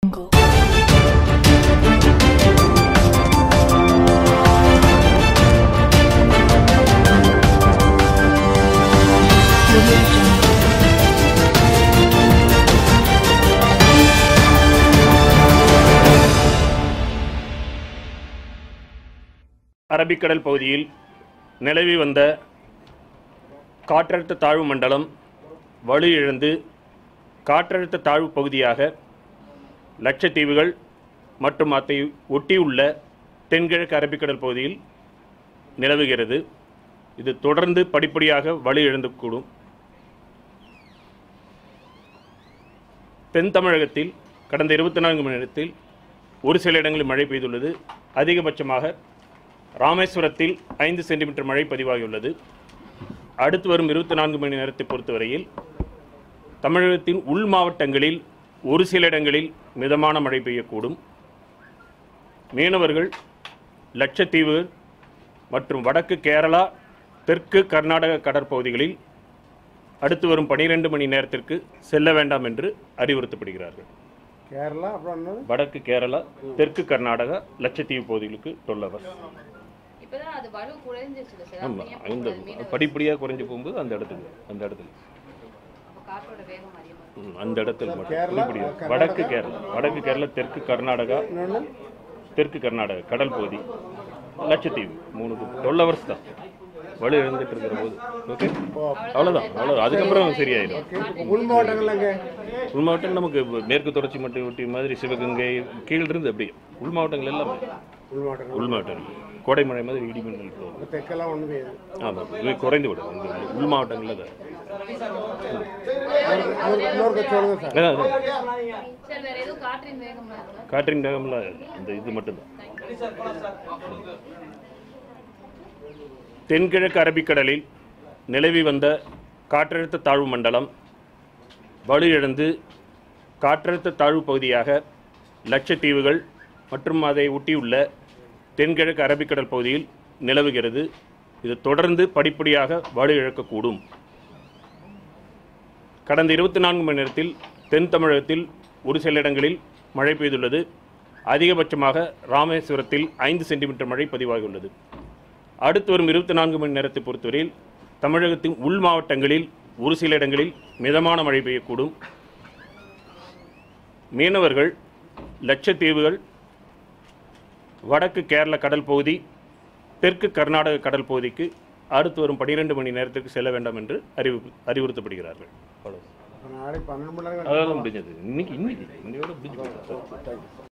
jungle. Audio jungle. அரபிக்கடல் பகுதியில் நிலவி வந்த காற்றழுத்த தாழ்வு மண்டலம் வலு இழந்து காற்றழுத்த தாழ்வு பகுதியாக லட்சத்தீவுகள் மற்றும் அதை ஒட்டியுள்ள தென்கிழக்கு அரபிக்கடல் பகுதியில் நிலவுகிறது இது தொடர்ந்து படிப்படியாக வலு இழந்தக்கூடும் தென் தமிழகத்தில் கடந்த இருபத்தி நான்கு மணி நேரத்தில் ஒரு சில இடங்களில் மழை பெய்துள்ளது அதிகபட்சமாக ராமேஸ்வரத்தில் ஐந்து சென்டிமீட்டர் மழை பதிவாகியுள்ளது அடுத்து வரும் இருபத்தி நான்கு மணி நேரத்தை பொறுத்தவரையில் தமிழகத்தின் உள் மாவட்டங்களில் ஒரு சில இடங்களில் மிதமான மழை பெய்யக்கூடும் மீனவர்கள் லட்சத்தீவு மற்றும் வடக்கு கேரளா தெற்கு கர்நாடக கடற்பகுதிகளில் அடுத்து வரும் பனிரெண்டு மணி நேரத்திற்கு செல்ல வேண்டாம் என்று அறிவுறுத்தப்படுகிறார்கள் கேரளா அப்புறம் என்னது வடக்கு கேரளா தெற்கு கர்நாடகா லட்சத்தீவு பகுதிகளுக்கு டொல்லவர் இப்பதான் அது வலு குறைஞ்சிருச்சுல சார் ஆமாம் அப்ப ஏன் இந்த போகக்கூடாது மீனவர்? படிப்படியாக குறைஞ்சு போகும்போது அந்த இடத்துக்கு அந்த இடத்துக்கு அப்ப காற்றோட வேகம் அதிகமா இருக்கும். ம், அந்த இடத்துல மட்டும் கேரளா, படிப்படியாக கர்நாடகா. வடக்கு கேரளா வடக்கு கேரளா தெற்கு கர்நாடகா இன்னொன்று தெற்கு கர்நாடகா கடல் பகுதி லட்சத்தீவு மூணு டுவெல் ஹவர்ஸ் தான் வலு இழந்துட்டு இருக்கிற போது ஓகே அவ்வளோதான் அவ்வளோ அதுக்கப்புறம் சரியாயிடும் இப்போ உள் மாவட்டங்கள் அங்கே உள் மாவட்டம் நமக்கு மேற்கு தொடர்ச்சி மட்டும் ஒட்டி மாதிரி சிவகங்கை கீழிருந்து அப்படியே உள் மாவட்டங்கள் எல்லாமே உள் மாவட்டங்கள் உள் மாவட்டங்கள் கோடை மழை மாதிரி இடி மின்னல் போகும் இப்போ தெற்கெல்லாம் ஒன்று பெய்யுது ஆமாம் இது குறைந்து விடும் இந்த உள் மாவட்டங்களில் தான் இன்னொரு- இன்னொரு கட்சி சொல்லுங்க சார் அதான், அதான். சார் வேற எதுவும் காற்றின் வேகம்லாம் இருக்கா காற்றின் வேகம்ல இந்த இது மட்டும்தான் தென்கிழக்கு அரபிக்கடலில் நிலவி வந்த காற்றழுத்த தாழ்வு மண்டலம் வலு இழந்து காற்றழுத்த தாழ்வு பகுதியாக லட்சத்தீவுகள் மற்றும் அதை ஒட்டியுள்ள தென்கிழக்கு அரபிக்கடல் பகுதியில் நிலவுகிறது இது தொடர்ந்து படிப்படியாக வலு இழக்கக்கூடும் கடந்த இருபத்தி நான்கு மணி நேரத்தில் தென் தமிழகத்தில் ஒரு சில இடங்களில் மழை பெய்துள்ளது அதிகபட்சமாக ராமேஸ்வரத்தில் ஐந்து சென்டிமீட்டர் மழை பதிவாகியுள்ளது அடுத்து வரும் இருபத்தி நான்கு மணி நேரத்தை பொறுத்தவரையில் தமிழகத்தின் உள் மாவட்டங்களில் ஒரு சில இடங்களில் மிதமான மழை பெய்யக்கூடும் மீனவர்கள் லட்சத்தீவுகள் வடக்கு கேரள கடல் பகுதி தெற்கு கர்நாடக கடல் பகுதிக்கு அடுத்து வரும் பனிரெண்டு மணி நேரத்திற்கு செல்ல வேண்டாம் என்று அறிவு அறிவுறுத்தப்படுகிறார்கள் அவ்வளவு இப்போ நாளைக்கு பன்னெண்டு மணி நேரம் அதெல்லாம் முடிஞ்சது இன்னைக்கு இன்னைக்கு இன்னையோட முடிஞ்சு போச்சு.